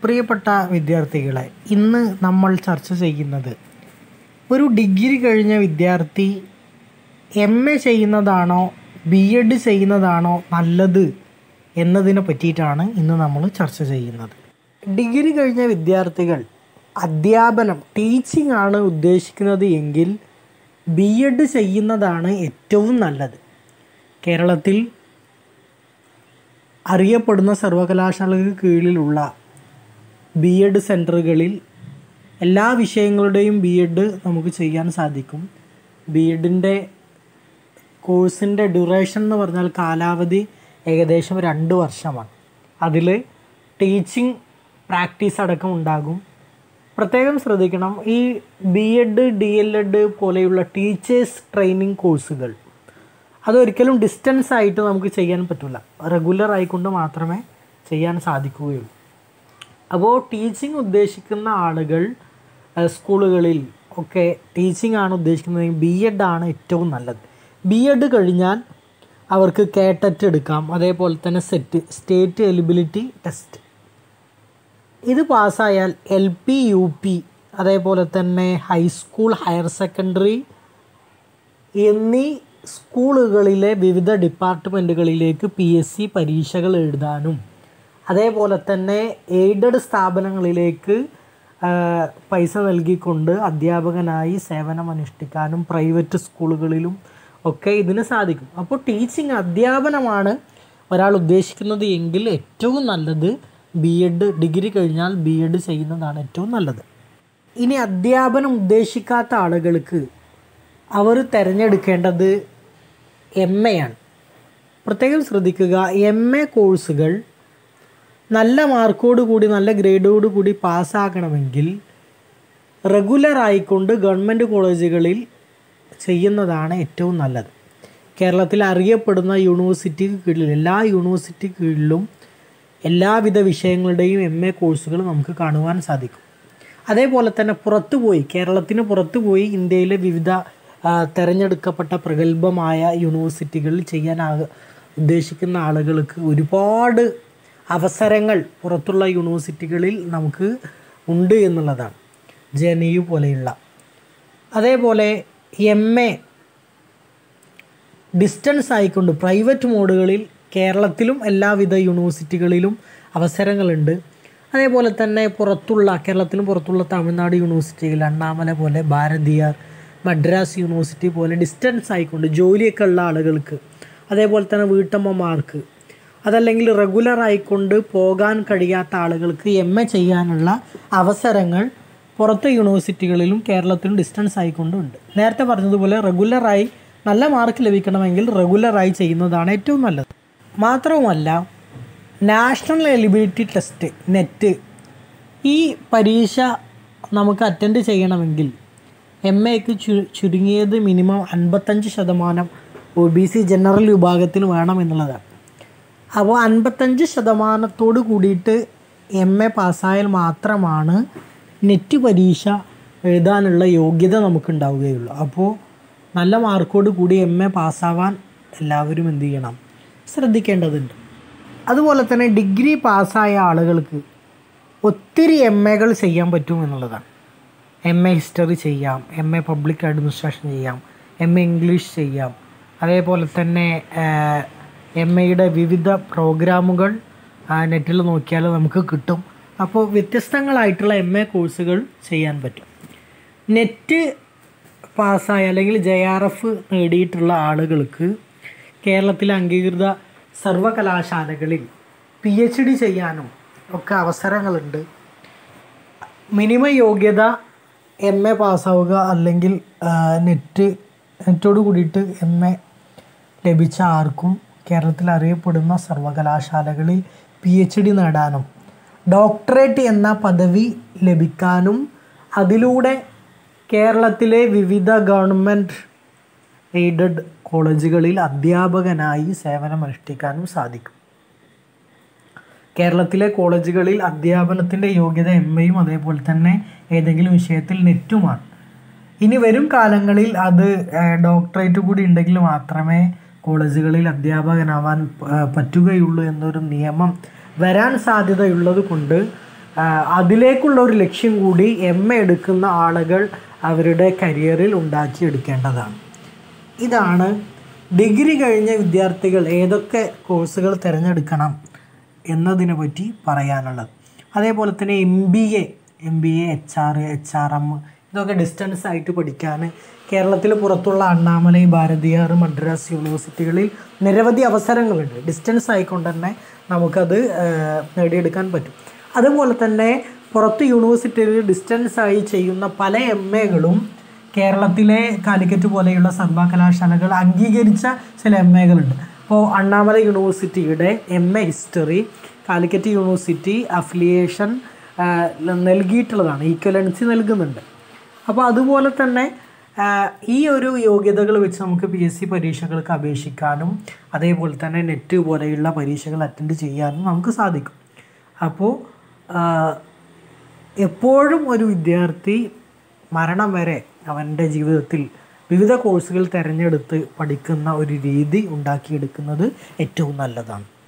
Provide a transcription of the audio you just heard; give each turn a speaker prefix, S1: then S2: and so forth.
S1: പ്രിയപ്പെട്ട വിദ്യാർത്ഥികളെ ഇന്ന് നമ്മൾ ചർച്ച ചെയ്യുന്നത് ഒരു ഡിഗ്രി കഴിഞ്ഞ വിദ്യാർത്ഥി എം എ ചെയ്യുന്നതാണോ ബി എഡ് ചെയ്യുന്നതാണോ നല്ലത് എന്നതിനെ പറ്റിയിട്ടാണ് ഇന്ന് നമ്മൾ ചർച്ച ചെയ്യുന്നത് ഡിഗ്രി കഴിഞ്ഞ വിദ്യാർത്ഥികൾ അധ്യാപനം ടീച്ചിങ് ആണ് ഉദ്ദേശിക്കുന്നത് എങ്കിൽ ബി എഡ് ചെയ്യുന്നതാണ് ഏറ്റവും നല്ലത് കേരളത്തിൽ അറിയപ്പെടുന്ന സർവകലാശാലകൾക്ക് കീഴിലുള്ള ബി എഡ് സെൻറ്ററുകളിൽ എല്ലാ വിഷയങ്ങളുടെയും ബി എഡ് നമുക്ക് ചെയ്യാൻ സാധിക്കും ബി എഡിൻ്റെ കോഴ്സിൻ്റെ ഡ്യൂറേഷൻ എന്ന് പറഞ്ഞാൽ കാലാവധി ഏകദേശം രണ്ട് വർഷമാണ് അതിൽ ടീച്ചിങ് പ്രാക്ടീസ് അടക്കം ഉണ്ടാകും പ്രത്യേകം ശ്രദ്ധിക്കണം ഈ B Ed D El Ed പോലെയുള്ള ടീച്ചേഴ്സ് ട്രെയിനിങ് കോഴ്സുകൾ അതൊരിക്കലും ഡിസ്റ്റൻസ് ആയിട്ട് നമുക്ക് ചെയ്യാൻ പറ്റില്ല റെഗുലർ ആയിക്കൊണ്ട് മാത്രമേ ചെയ്യാൻ സാധിക്കുകയുള്ളൂ അപ്പോൾ ടീച്ചിങ് ഉദ്ദേശിക്കുന്ന ആളുകൾ ഏഹ്, സ്കൂളുകളിൽ ഒക്കെ ടീച്ചിങ് ആണ് ഉദ്ദേശിക്കുന്നത് ബി എഡ് ആണ് ഏറ്റവും നല്ലത് ബി എഡ് കഴിഞ്ഞാൽ അവർക്ക് കേട്ടറ്റ് എടുക്കാം അതേപോലെ തന്നെ സെറ്റ് സ്റ്റേറ്റ് എലിബിലിറ്റി ടെസ്റ്റ് ഇത് പാസ്സായാൽ എൽ പി യു പി അതേപോലെ തന്നെ ഹൈസ്കൂൾ ഹയർ സെക്കൻഡറി എന്നീ സ്കൂളുകളിലെ വിവിധ ഡിപ്പാർട്ട്മെൻറ്റുകളിലേക്ക് പി എസ് സി പരീക്ഷകൾ എഴുതാനും അതേപോലെ തന്നെ എയ്ഡഡ് സ്ഥാപനങ്ങളിലേക്ക് ആ, പൈസ നൽകിക്കൊണ്ട് അധ്യാപകനായി സേവനം അനുഷ്ഠിക്കാനും പ്രൈവറ്റ് സ്കൂളുകളിലും ഒക്കെ ഇതിന് സാധിക്കും അപ്പോൾ ടീച്ചിങ് അധ്യാപനമാണ് ഒരാൾ ഉദ്ദേശിക്കുന്നത് എങ്കിൽ ഏറ്റവും നല്ലത് ബി എഡ് ഡിഗ്രി കഴിഞ്ഞാൽ ബി എഡ് ചെയ്യുന്നതാണ് ഏറ്റവും നല്ലത് ഇനി അധ്യാപനം ഉദ്ദേശിക്കാത്ത ആളുകൾക്ക് അവർ തിരഞ്ഞെടുക്കേണ്ടത് എം എ ആണ് പ്രത്യേകം ശ്രദ്ധിക്കുക എം എ കോഴ്സുകൾ നല്ല മാർക്കോട് കൂടി നല്ല ഗ്രേഡോട് കൂടി പാസ്സാക്കണമെങ്കിൽ റെഗുലർ ആയിക്കൊണ്ട് ഗവൺമെൻറ് കോളേജുകളിൽ ചെയ്യുന്നതാണ് ഏറ്റവും നല്ലത് കേരളത്തിൽ അറിയപ്പെടുന്ന യൂണിവേഴ്സിറ്റിക്ക് കീഴിൽ എല്ലാ യൂണിവേഴ്സിറ്റി കീഴിലും എല്ലാവിധ വിഷയങ്ങളുടെയും എം എ കോഴ്സുകൾ നമുക്ക് കാണുവാൻ സാധിക്കും അതേപോലെ തന്നെ പുറത്തു പോയി കേരളത്തിന് പുറത്തു പോയി ഇന്ത്യയിലെ വിവിധ ആ, തെരഞ്ഞെടുക്കപ്പെട്ട പ്രഗത്ഭമായ യൂണിവേഴ്സിറ്റികളിൽ ചെയ്യാൻ ആ- ഉദ്ദേശിക്കുന്ന ആളുകൾക്ക് ഒരുപാട് അവസരങ്ങൾ പുറത്തുള്ള യൂണിവേഴ്സിറ്റികളിൽ നമുക്ക് ഉണ്ട് എന്നുള്ളതാണ് ജെ എൻ യു പോലെയുള്ള അതേപോലെ എം എ ഡിസ്റ്റൻസ് ആയിക്കൊണ്ട് പ്രൈവറ്റ് മോഡുകളിൽ കേരളത്തിലും എല്ലാവിധ യൂണിവേഴ്സിറ്റികളിലും അവസരങ്ങളുണ്ട് അതേപോലെ തന്നെ പുറത്തുള്ള കേരളത്തിലും പുറത്തുള്ള തമിഴ്നാട് യൂണിവേഴ്സിറ്റികൾ അണ്ണാമല പോലെ ഭാരതിയാർ മദ്രാസ് യൂണിവേഴ്സിറ്റി പോലെ ഡിസ്റ്റൻസ് ആയിക്കൊണ്ട് ജോലിയൊക്കെ ഉള്ള ആളുകൾക്ക് അതേപോലെ തന്നെ വീട്ടമ്മമാർക്ക് അതല്ലെങ്കിൽ റെഗുലർ ആയിക്കൊണ്ട് പോകാൻ കഴിയാത്ത ആളുകൾക്ക് എം എ ചെയ്യാനുള്ള അവസരങ്ങൾ പുറത്തെ യൂണിവേഴ്സിറ്റികളിലും കേരളത്തിലും ഡിസ്റ്റൻസ് ആയിക്കൊണ്ടുണ്ട് നേരത്തെ പറഞ്ഞതുപോലെ റെഗുലറായി നല്ല മാർക്ക് ലഭിക്കണമെങ്കിൽ റെഗുലറായി ചെയ്യുന്നതാണ് ഏറ്റവും നല്ലത് മാത്രവുമല്ല നാഷണൽ എലിബിലിറ്റി ടെസ്റ്റ് നെറ്റ് ഈ പരീക്ഷ നമുക്ക് അറ്റൻഡ് ചെയ്യണമെങ്കിൽ എം എക്ക് ചു ചുരുങ്ങിയത് മിനിമം അൻപത്തഞ്ച് ശതമാനം ഒ ബി സി ജനറൽ വിഭാഗത്തിന് വേണം എന്നുള്ളതാണ് അപ്പോൾ അൻപത്തഞ്ച് ശതമാനത്തോട് കൂടിയിട്ട് എം എ പാസ്സായാൽ മാത്രമാണ് നെറ്റ് പരീക്ഷ എഴുതാനുള്ള യോഗ്യത നമുക്കുണ്ടാവുകയുള്ളൂ അപ്പോൾ നല്ല മാർക്കോട് കൂടി എം എ പാസ്സാവാൻ എല്ലാവരും എന്ത് ചെയ്യണം ശ്രദ്ധിക്കേണ്ടതുണ്ട് അതുപോലെ തന്നെ ഡിഗ്രി പാസ്സായ ആളുകൾക്ക് ഒത്തിരി എം എകൾ ചെയ്യാൻ പറ്റും എന്നുള്ളതാണ് എം എ ഹിസ്റ്ററി ചെയ്യാം എം എ പബ്ലിക് അഡ്മിനിസ്ട്രേഷൻ ചെയ്യാം എം എ ഇംഗ്ലീഷ് ചെയ്യാം അതേപോലെ തന്നെ എം എയുടെ വിവിധ പ്രോഗ്രാമുകൾ നെറ്റിൽ നോക്കിയാൽ നമുക്ക് കിട്ടും അപ്പോൾ വ്യത്യസ്തങ്ങളായിട്ടുള്ള എം എ കോഴ്സുകൾ ചെയ്യാൻ പറ്റും നെറ്റ് പാസ്സായ അല്ലെങ്കിൽ ജെ ആർ എഫ് നേടിയിട്ടുള്ള ആളുകൾക്ക് കേരളത്തിലെ അംഗീകൃത സർവകലാശാലകളിൽ പി എച്ച് ഡി ചെയ്യാനും ഒക്കെ അവസരങ്ങളുണ്ട് മിനിമം യോഗ്യത എം എ പാസ്സാവുക അല്ലെങ്കിൽ ആ, നെറ്റ് നെറ്റോട് കൂടിയിട്ട് എം എ ലഭിച്ച ആർക്കും കേരളത്തിൽ അറിയപ്പെടുന്ന സർവകലാശാലകളിൽ പി എച്ച് ഡി നേടാനും ഡോക്ടറേറ്റ് എന്ന പദവി ലഭിക്കാനും അതിലൂടെ കേരളത്തിലെ വിവിധ ഗവൺമെൻറ് എയ്ഡഡ് കോളേജുകളിൽ അധ്യാപകനായി സേവനമനുഷ്ഠിക്കാനും സാധിക്കും കേരളത്തിലെ കോളേജുകളിൽ അധ്യാപനത്തിൻ്റെ യോഗ്യത എം എയും അതേപോലെ തന്നെ ഏതെങ്കിലും വിഷയത്തിൽ നെറ്റുമാണ് ഇനി വരും കാലങ്ങളിൽ അത് ഏഹ്, ഡോക്ടറേറ്റ് കൂടി ഉണ്ടെങ്കിൽ മാത്രമേ കോളേജുകളിൽ അധ്യാപകനാവാൻ ആ, പറ്റുകയുള്ളൂ എന്നൊരു നിയമം വരാൻ സാധ്യതയുള്ളത് കൊണ്ട് ആ, അതിലേക്കുള്ള ഒരു ലക്ഷ്യം കൂടി എം എ എടുക്കുന്ന ആളുകൾ അവരുടെ കരിയറിൽ ഉണ്ടാക്കിയെടുക്കേണ്ടതാണ് ഇതാണ് ഡിഗ്രി കഴിഞ്ഞ വിദ്യാർത്ഥികൾ ഏതൊക്കെ കോഴ്സുകൾ തിരഞ്ഞെടുക്കണം എന്നതിനെ പറ്റി പറയാനുള്ളത് അതേപോലെ തന്നെ M B A M B A H R H R M ഇതൊക്കെ ഡിസ്റ്റൻസ് ആയിട്ട് പഠിക്കാൻ കേരളത്തിൽ പുറത്തുള്ള അണ്ണാമലൈ ഭാരതിയാർ മദ്രാസ് യൂണിവേഴ്സിറ്റികളിൽ നിരവധി അവസരങ്ങളുണ്ട് ഡിസ്റ്റൻസ് ആയിക്കൊണ്ട് തന്നെ നമുക്കത് ആ, നേടിയെടുക്കാൻ പറ്റും അതുപോലെ തന്നെ പുറത്ത് യൂണിവേഴ്സിറ്റിയിൽ ഡിസ്റ്റൻസ് ആയി ചെയ്യുന്ന പല എം എകളും കേരളത്തിലെ കാലിക്കറ്റ് പോലെയുള്ള സർവകലാശാലകൾ അംഗീകരിച്ച ചില എം എകളുണ്ട് ഇപ്പോൾ അണ്ണാമല യൂണിവേഴ്സിറ്റിയുടെ M A history Calicut university affiliation ആ, നൽകിയിട്ടുള്ളതാണ് ഈക്വലൻസി നൽകുന്നുണ്ട് അപ്പോൾ അതുപോലെ തന്നെ ആ, ഈ ഒരു യോഗ്യതകൾ വെച്ച് നമുക്ക് പി എസ് സി പരീക്ഷകൾക്ക് അപേക്ഷിക്കാനും അതേപോലെ തന്നെ നെറ്റ് പോലെയുള്ള പരീക്ഷകൾ അറ്റൻഡ് ചെയ്യാനും നമുക്ക് സാധിക്കും അപ്പോൾ ആ, എപ്പോഴും ഒരു വിദ്യാർത്ഥി മരണം വരെ അവൻ്റെ ജീവിതത്തിൽ വിവിധ കോഴ്സുകൾ തിരഞ്ഞെടുത്ത് പഠിക്കുന്ന ഒരു രീതി ഉണ്ടാക്കിയെടുക്കുന്നത് ഏറ്റവും നല്ലതാണ്